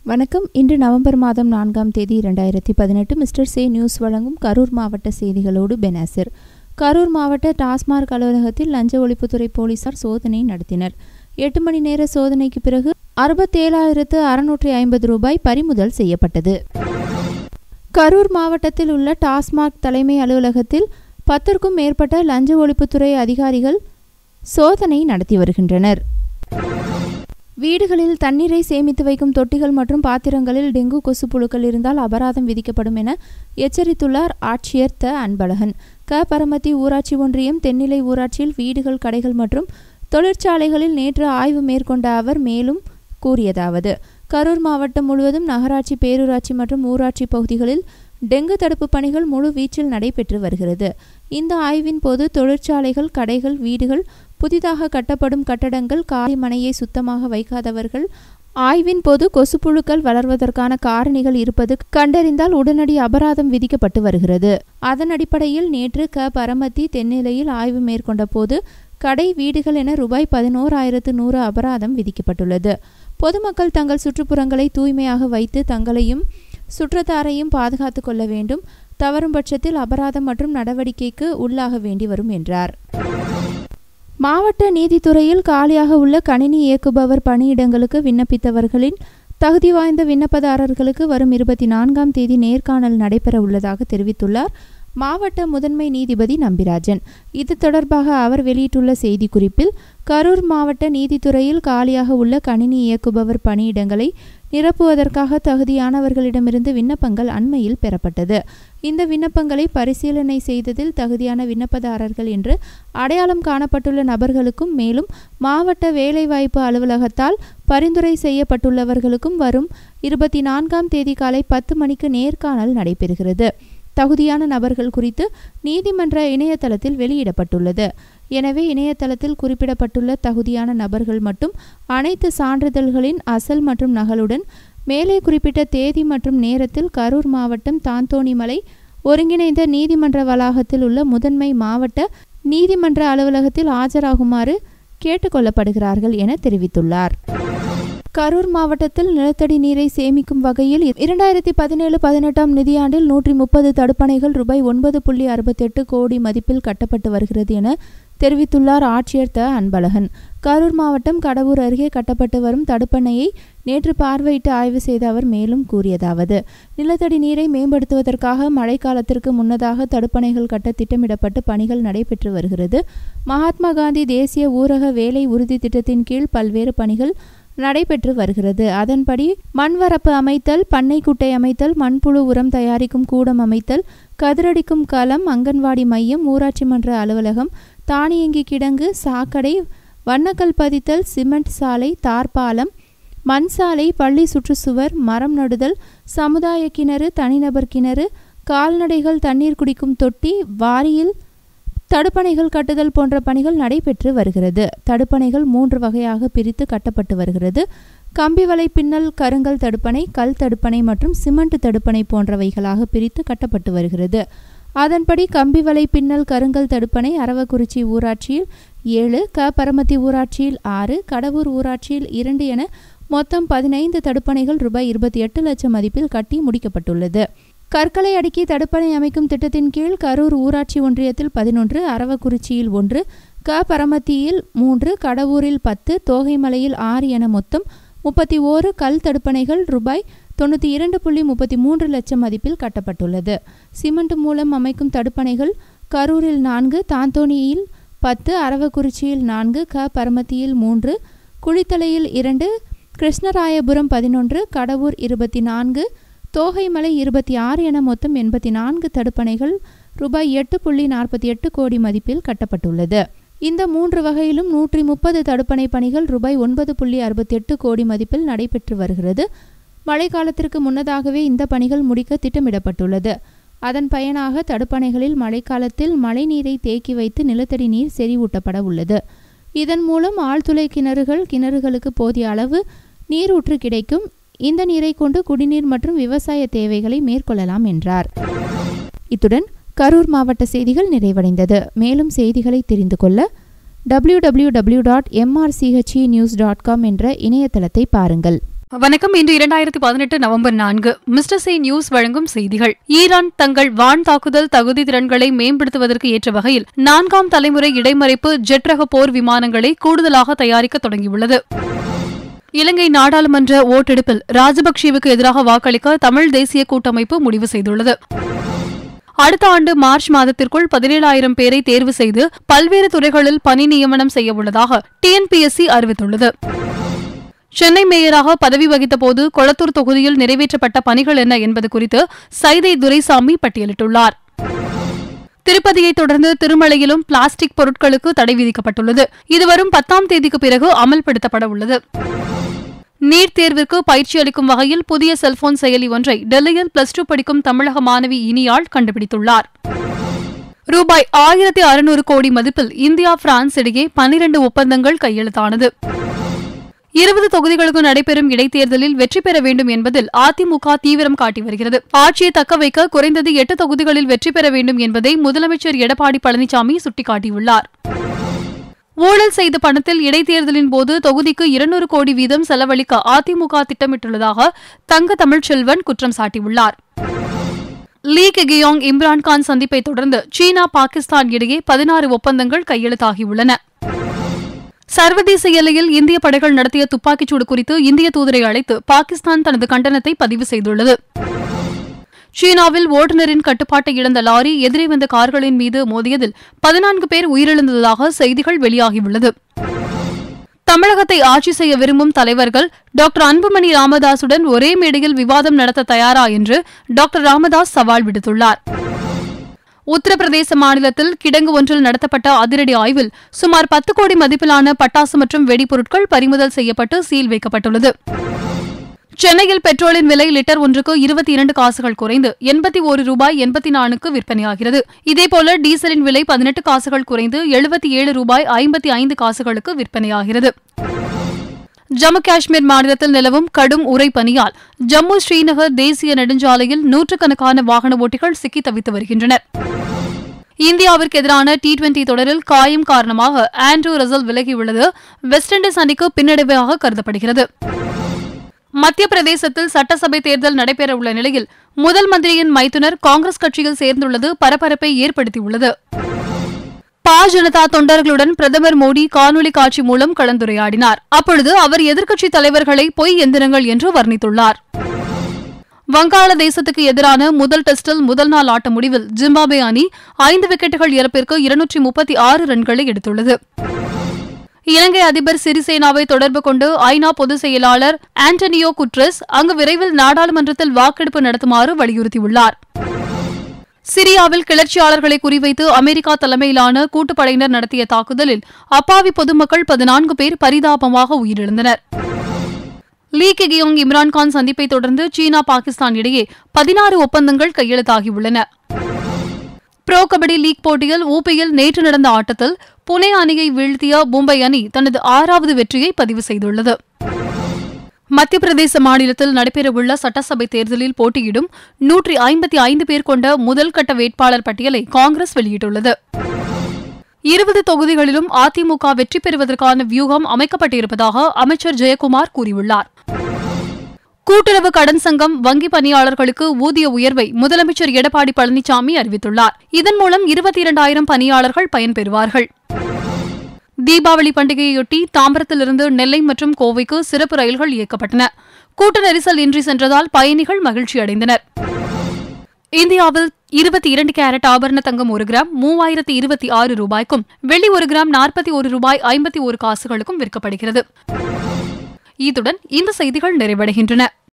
வணக்கம் இன்று நவம்பர் மாதம் நான்காம் தேதி இரண்டாயிரத்தி பதினெட்டு மிஸ்டர் சே நியூஸ் வழங்கும் கரூர் மாவட்ட செய்திகளோடு பெனாசிர் கரூர் மாவட்ட டாஸ்மார்க் அலுவலகத்தில் லஞ்ச ஒழிப்புத்துறை போலீசார் சோதனை நடத்தினர் எட்டு மணி நேர சோதனைக்கு பிறகு அறுபத்தேழாயிரத்து அறுநூற்றி ஐம்பது ரூபாய் பறிமுதல் செய்யப்பட்டது கரூர் மாவட்டத்தில் உள்ள டாஸ்மாக் தலைமை அலுவலகத்தில் பத்திற்கும் மேற்பட்ட லஞ்ச ஒழிப்புத்துறை அதிகாரிகள் சோதனை நடத்தி வருகின்றனர் வீடுகளில் தண்ணீரை சேமித்து வைக்கும் தொட்டிகள் மற்றும் பாத்திரங்களில் டெங்கு கொசு புழுக்கள் இருந்தால் அபராதம் விதிக்கப்படும் என எச்சரித்துள்ளார் ஆட்சியர் த அன்பழகன் க பரமத்தி ஊராட்சி ஒன்றியம் தென்னிலை ஊராட்சியில் வீடுகள் கடைகள் மற்றும் தொழிற்சாலைகளில் நேற்று ஆய்வு மேற்கொண்ட அவர் மேலும் கூறியதாவது கரூர் மாவட்டம் முழுவதும் நகராட்சி பேரூராட்சி மற்றும் ஊராட்சி பகுதிகளில் டெங்கு தடுப்பு பணிகள் முழு வீச்சில் நடைபெற்று வருகிறது இந்த ஆய்வின் போது தொழிற்சாலைகள் கடைகள் வீடுகள் புதிதாக கட்டப்படும் கட்டடங்கள் காலி மனையை சுத்தமாக வைக்காதவர்கள் ஆய்வின் போது கொசுப்புழுக்கள் வளர்வதற்கான காரணிகள் இருப்பது கண்டறிந்தால் உடனடி அபராதம் விதிக்கப்பட்டு வருகிறது அதன் அடிப்படையில் நேற்று க பரமத்தி தென்னிலையில் ஆய்வு மேற்கொண்ட போது கடை வீடுகள் என ரூபாய் பதினோராயிரத்து நூறு அபராதம் விதிக்கப்பட்டுள்ளது பொதுமக்கள் தங்கள் சுற்றுப்புறங்களை தூய்மையாக வைத்து தங்களையும் சுற்றத்தாரையும் பாதுகாத்து கொள்ள வேண்டும் தவறும் பட்சத்தில் அபராதம் மற்றும் நடவடிக்கைக்கு உள்ளாக வேண்டி வரும் என்றார் மாவட்ட நீதித்துறையில் காலியாக உள்ள கணினி இயக்குபவர் பணியிடங்களுக்கு விண்ணப்பித்தவர்களின் தகுதி வாய்ந்த விண்ணப்பதாரர்களுக்கு வரும் இருபத்தி நான்காம் தேதி நேர்காணல் நடைபெற உள்ளதாக தெரிவித்துள்ளார் மாவட்ட முதன்மை நீதிபதி நம்பிராஜன் இது தொடர்பாக அவர் வெளியிட்டுள்ள செய்திக்குறிப்பில் கரூர் மாவட்ட நீதித்துறையில் காலியாக உள்ள கணினி இயக்குபவர் பணியிடங்களை நிரப்புவதற்காக தகுதியானவர்களிடமிருந்து விண்ணப்பங்கள் அண்மையில் பெறப்பட்டது இந்த விண்ணப்பங்களை பரிசீலனை செய்ததில் தகுதியான விண்ணப்பதாரர்கள் என்று அடையாளம் காணப்பட்டுள்ள நபர்களுக்கும் மேலும் மாவட்ட வேலைவாய்ப்பு அலுவலகத்தால் பரிந்துரை செய்யப்பட்டுள்ளவர்களுக்கும் வரும் இருபத்தி நான்காம் தேதி காலை பத்து மணிக்கு நேர்காணல் நடைபெறுகிறது தகுதியான நபர்கள் குறித்து நீதிமன்ற இணையதளத்தில் வெளியிடப்பட்டுள்ளது எனவே இணையதளத்தில் குறிப்பிடப்பட்டுள்ள தகுதியான நபர்கள் மட்டும் அனைத்து சான்றிதழ்களின் அசல் மற்றும் நகலுடன் மேலே குறிப்பிட்ட தேதி மற்றும் நேரத்தில் கரூர் மாவட்டம் தாந்தோணிமலை ஒருங்கிணைந்த நீதிமன்ற வளாகத்தில் உள்ள முதன்மை மாவட்ட நீதிமன்ற அலுவலகத்தில் ஆஜராகுமாறு கேட்டுக்கொள்ளப்படுகிறார்கள் என தெரிவித்துள்ளார் கரூர் மாவட்டத்தில் நிலத்தடி நீரை சேமிக்கும் வகையில் இரண்டாயிரத்தி பதினேழு பதினெட்டாம் நிதியாண்டில் நூற்றி முப்பது தடுப்பணைகள் ரூபாய் ஒன்பது புள்ளி அறுபத்தெட்டு கோடி மதிப்பில் கட்டப்பட்டு வருகிறது என தெரிவித்துள்ளார் ஆட்சியர் த அன்பழகன் கரூர் மாவட்டம் கடவூர் அருகே கட்டப்பட்டு வரும் தடுப்பணையை நேற்று பார்வையிட்டு ஆய்வு செய்த அவர் மேலும் கூறியதாவது நிலத்தடி நீரை மேம்படுத்துவதற்காக மழைக்காலத்திற்கு முன்னதாக தடுப்பணைகள் கட்ட திட்டமிடப்பட்டு பணிகள் நடைபெற்று வருகிறது மகாத்மா காந்தி தேசிய ஊரக வேலை உறுதி திட்டத்தின் கீழ் பல்வேறு பணிகள் நடைபெற்று வருகிறது அதன்படி மண்வரப்பு அமைத்தல் பண்ணைக்குட்டை அமைத்தல் மண்புழு உரம் தயாரிக்கும் கூடம் அமைத்தல் கதிரடிக்கும் களம் அங்கன்வாடி மையம் ஊராட்சி மன்ற அலுவலகம் தானியங்கி கிடங்கு சாக்கடை வண்ணக்கல் பதித்தல் சிமெண்ட் சாலை தார்பாலம் மண் சாலை பள்ளி சுற்றுச்சுவர் மரம் நடுதல் சமுதாய கிணறு தனிநபர் கிணறு கால்நடைகள் தண்ணீர் குடிக்கும் தொட்டி வாரியில் தடுப்பணைகள் கட்டுதல் போன்ற பணிகள் நடைபெற்று வருகிறது தடுப்பணைகள் மூன்று வகையாக பிரித்து கட்டப்பட்டு வருகிறது கம்பி வலை பின்னல் கருங்கல் தடுப்பணை கல் தடுப்பணை மற்றும் சிமெண்ட் தடுப்பணை போன்றவைகளாக பிரித்து கட்டப்பட்டு வருகிறது அதன்படி கம்பி வலை பின்னல் கருங்கல் தடுப்பணை அரவக்குறிச்சி ஊராட்சியில் ஏழு க பரமத்தி ஊராட்சியில் ஆறு கடவூர் ஊராட்சியில் இரண்டு என மொத்தம் பதினைந்து தடுப்பணைகள் ரூபாய் இருபத்தி எட்டு லட்சம் மதிப்பில் கட்டி முடிக்கப்பட்டுள்ளது கற்களை அடுக்கி தடுப்பணை அமைக்கும் திட்டத்தின் கீழ் கரூர் ஊராட்சி ஒன்றியத்தில் பதினொன்று அரவக்குறிச்சியில் ஒன்று க பரமத்தியில் மூன்று கடவூரில் பத்து தோகைமலையில் ஆறு என மொத்தம் முப்பத்தி ஓரு கல் தடுப்பணைகள் ரூபாய் தொண்ணூற்றி இரண்டு புள்ளி முப்பத்தி மூன்று லட்சம் மதிப்பில் கட்டப்பட்டுள்ளது சிமெண்ட் மூலம் அமைக்கும் தடுப்பணைகள் கரூரில் நான்கு தாந்தோணியில் பத்து அரவக்குறிச்சியில் நான்கு க பரமத்தியில் மூன்று குளித்தலையில் இரண்டு கிருஷ்ணராயபுரம் பதினொன்று கடவூர் இருபத்தி நான்கு தோகைமலை இருபத்தி ஆறு என மொத்தம் எண்பத்தி நான்கு தடுப்பணைகள் ரூபாய் எட்டு புள்ளி நாற்பத்தி எட்டு கோடி மதிப்பில் கட்டப்பட்டுள்ளது இந்த மூன்று வகையிலும் நூற்றி முப்பது தடுப்பணை பணிகள் ரூபாய் ஒன்பது புள்ளி அறுபத்தி எட்டு கோடி மதிப்பில் நடைபெற்று வருகிறது மழைக்காலத்திற்கு முன்னதாகவே இந்த பணிகள் முடிக்க திட்டமிடப்பட்டுள்ளது அதன் பயனாக தடுப்பணைகளில் மழைக்காலத்தில் மழைநீரை தேக்கி வைத்து நிலத்தடி நீர் செறிவூட்டப்பட உள்ளது இதன் மூலம் ஆழ்துளை கிணறுகள் கிணறுகளுக்கு போதிய அளவு நீர் ஊற்று கிடைக்கும் இந்த நீரை கொண்டு குடிநீர் மற்றும் விவசாய தேவைகளை மேற்கொள்ளலாம் என்றார் இத்துடன் கரூர் மாவட்ட செய்திகள் நிறைவடைந்தது மேலும் செய்திகளை தெரிந்து கொள்ள W W W dot MRCHE news dot com என்ற இணையதளத்தை பாருங்கள் வணக்கம் இன்று இரண்டாயிரத்தி பதினெட்டு நவம்பர் நான்கு மிஸ்டர் சி நியூஸ் வழங்கும் செய்திகள் ஈரான் தங்கள் வான் தாக்குதல் தகுதி திறன்களை மேம்படுத்துவதற்கு ஏற்ற வகையில் நான்காம் தலைமுறை இடைமறைப்பு ஜெட் ரக போர் விமானங்களை கூடுதலாக தயாரிக்க தொடங்கியுள்ளது இலங்கை நாடாளுமன்ற ஓட்டெடுப்பில் ராஜபக்சேவுக்கு எதிராக வாக்களிக்க தமிழ் தேசிய கூட்டமைப்பு முடிவு செய்துள்ளது அடுத்த ஆண்டு மார்ச் மாதத்திற்குள் பதினேழாயிரம் பேரை தேர்வு செய்து பல்வேறு துறைகளில் பணி நியமனம் செய்ய உள்ளதாக டிஎன்பிஎஸ்சி அறிவித்துள்ளது சென்னை மேயராக பதவி வகித்த போது கொளத்தூர் தொகுதியில் நிறைவேற்றப்பட்ட பணிகள் என்ன என்பது குறித்து சைதை துரைசாமி பட்டியலிட்டுள்ளார் திருப்பதியை தொடர்ந்து திருமலையிலும் பிளாஸ்டிக் பொருட்களுக்கு தடை விதிக்கப்பட்டுள்ளது இது வரும் பத்தாம் தேதிக்கு பிறகு அமல்படுத்தப்பட உள்ளது நீட் தேர்விற்கு பயிற்சி அளிக்கும் வகையில் புதிய செல்போன் செயலி ஒன்றை டெல்லியில் பிளஸ் டூ படிக்கும் தமிழக மாணவி இனியாள் கண்டுபிடித்துள்ளார் ரூபாய் ஆயிரத்தி அறுநூறு கோடி மதிப்பில் இந்தியா பிரான்ஸ் இடையே பனிரண்டு ஒப்பந்தங்கள் கையெழுத்தானது இருபது தொகுதிகளுக்கு நடைபெறும் இடைத்தேர்தலில் வெற்றி பெற வேண்டும் என்பதில் அதிமுக தீவிரம் காட்டி வருகிறது ஆட்சியை தக்க வைக்க குறைந்தது எட்டு தொகுதிகளில் வெற்றி பெற வேண்டும் என்பதை முதலமைச்சர் எடப்பாடி பழனிசாமி சுட்டிக்காட்டியுள்ளார் ஊழல் செய்த பணத்தில் இடைத்தேர்தலின் போது தொகுதிக்கு இருநூறு கோடி வீதம் செலவழிக்க அதிமுக திட்டமிட்டுள்ளதாக தங்க தமிழ்ச்செல்வன் குற்றம் சாட்டியுள்ளார் லீ கெகியோங் இம்ரான்கான் சந்திப்பை தொடர்ந்து சீனா பாகிஸ்தான் இடையே பதினாறு ஒப்பந்தங்கள் கையெழுத்தாகியுள்ளன சர்வதேச எல்லையில் இந்திய படைகள் நடத்திய துப்பாக்கிச்சூடு குறித்து இந்திய தூதரை அழைத்து பாகிஸ்தான் தனது கண்டனத்தை பதிவு செய்துள்ளது சீனாவில் ஓட்டுநரின் கட்டுப்பாட்டை இழந்த லாரி எதிரே வந்த கார்களின் மீது மோதியதில் பதினான்கு பேர் உயிரிழந்ததாக செய்திகள் வெளியாகியுள்ளது தமிழகத்தை ஆட்சி செய்ய விரும்பும் தலைவர்கள் டாக்டர் அன்புமணி ராமதாசுடன் ஒரே மேடையில் விவாதம் நடத்த தயாரா என்று டாக்டர் ராமதாஸ் சவால் விடுத்துள்ளார் உத்தரப்பிரதேச மாநிலத்தில் கிடங்கு ஒன்றில் நடத்தப்பட்ட அதிரடி ஆய்வில் சுமார் பத்து கோடி மதிப்பிலான பட்டாசு மற்றும் வெடிபொருட்கள் பறிமுதல் செய்யப்பட்டு சீல் வைக்கப்பட்டுள்ளது சென்னையில் பெட்ரோலின் விலை லிட்டர் ஒன்றுக்கு இருபத்தி இரண்டு காசுகள் குறைந்து எண்பத்தி ஒரு ரூபாய் எண்பத்தி நான்குக்கு விற்பனையாகிறது இதேபோல டீசலின் விலை பதினெட்டு காசுகள் குறைந்து எழுபத்தி ஏழு ரூபாய் ஐம்பத்தி ஐந்து காசுகளுக்கு விற்பனையாகிறது ஜம்மு காஷ்மீர் மாநிலத்தில் நிலவும் கடும் உரை பனியால் ஜம்மு ஸ்ரீநகர் தேசிய நெடுஞ்சாலையில் நூற்றுக்கணக்கான வாகன ஓட்டிகள் சிக்கி தவித்து வருகின்றனர் இந்தியாவிற்கு எதிரான டி டுவெண்டி தொடரில் காயம் காரணமாக ஆண்ட்ரூ ரசல் விலகியுள்ளது வெஸ்ட் இண்டீஸ் அணிக்கு பின்னடைவாக கருதப்படுகிறது மத்திய பிரதேசத்தில் சட்டசபை தேர்தல் நடைபெறவுள்ள நிலையில் முதல் மந்திரியின் மைத்துனர் காங்கிரஸ் கட்சியில் சேர்ந்துள்ளது பரபரப்பை ஏற்படுத்தியுள்ளது பா ஜனதா தொண்டர்களுடன் பிரதமர் மோடி காணொலி காட்சி மூலம் கலந்துரையாடினார் அப்பொழுது அவர் எதிர்க்கட்சித் தலைவர்களை பொய் எந்திரங்கள் என்று வர்ணித்துள்ளார் வங்காளதேசத்துக்கு எதிரான முதல் டெஸ்டில் முதல் நாள் ஆட்ட முடிவில் ஜிம்பாபே அணி ஐந்து விக்கெட்டுகள் இழப்பிற்கு இருநூற்றி முப்பத்தி ஆறு ரன்களை எடுத்துள்ளது இலங்கை அதிபர் சிறிசேனாவை தொடர்பு கொண்டு ஐநா பொதுச் செயலாளர் ஆண்டனியோ குட்ரஸ் அங்கு விரைவில் நாடாளுமன்றத்தில் வாக்கெடுப்பு நடத்துமாறு வலியுறுத்தியுள்ளார் சிரியாவில் கிளர்ச்சியாளர்களை குறிவைத்து அமெரிக்கா தலைமையிலான கூட்டுப்படையினர் நடத்திய தாக்குதலில் அப்பாவி பொதுமக்கள் பதினான்கு பேர் பரிதாபமாக உயிரிழந்தனர் லீ கெகியோங் இம்ரான்கான் சந்திப்பை தொடர்ந்து சீனா பாகிஸ்தான் இடையே பதினாறு ஒப்பந்தங்கள் கையெழுத்தாகியுள்ளன ப்ரோ கபடி லீக் போட்டியில் ஊபியில் நேற்று நடந்த ஆட்டத்தில் புனே அணியை வீழ்த்திய மும்பை அணி தனது ஆறாவது வெற்றியை பதிவு செய்துள்ளது மத்திய பிரதேச மாநிலத்தில் நடைபெறவுள்ள சட்டசபை தேர்தலில் போட்டியிடும் நூற்றி ஐம்பத்தி ஐந்து பேர் கொண்ட முதல் கட்ட வேட்பாளர் பட்டியலை காங்கிரஸ் வெளியிட்டுள்ளது இருபது தொகுதிகளிலும் அதிமுக வெற்றி பெறுவதற்கான வியூகம் அமைக்கப்பட்டிருப்பதாக அமைச்சர் ஜெயக்குமார் கூறியுள்ளார் கூட்டுறவு கடன் சங்கம் வங்கி பணியாளர்களுக்கு ஊதிய உயர்வை முதலமைச்சர் எடப்பாடி பழனிசாமி அறிவித்துள்ளார் இதன் மூலம் இருபத்தி இரண்டாயிரம் பணியாளர்கள் பயன்பெறுவார்கள் தீபாவளி பண்டிகையொட்டி தாம்பரத்திலிருந்து நெல்லை மற்றும் கோவைக்கு சிறப்பு ரயில்கள் இயக்கப்பட்டன கூட்ட நெரிசல் இன்றி சென்றதால் பயணிகள் மகிழ்ச்சி அடைந்தனர் இந்தியாவில் இருபத்தி இரண்டு கேரட் ஆபரண தங்கம் ஒரு கிராம் மூவாயிரத்தி இருபத்தி ஆறு ரூபாய்க்கும் வெள்ளி ஒரு கிராம் நாற்பத்தி ஒரு ரூபாய் ஐம்பத்தி ஒரு காசுகளுக்கும் விற்கப்படுகிறது இத்துடன் இந்த செய்திகள் நிறைவடைகின்றன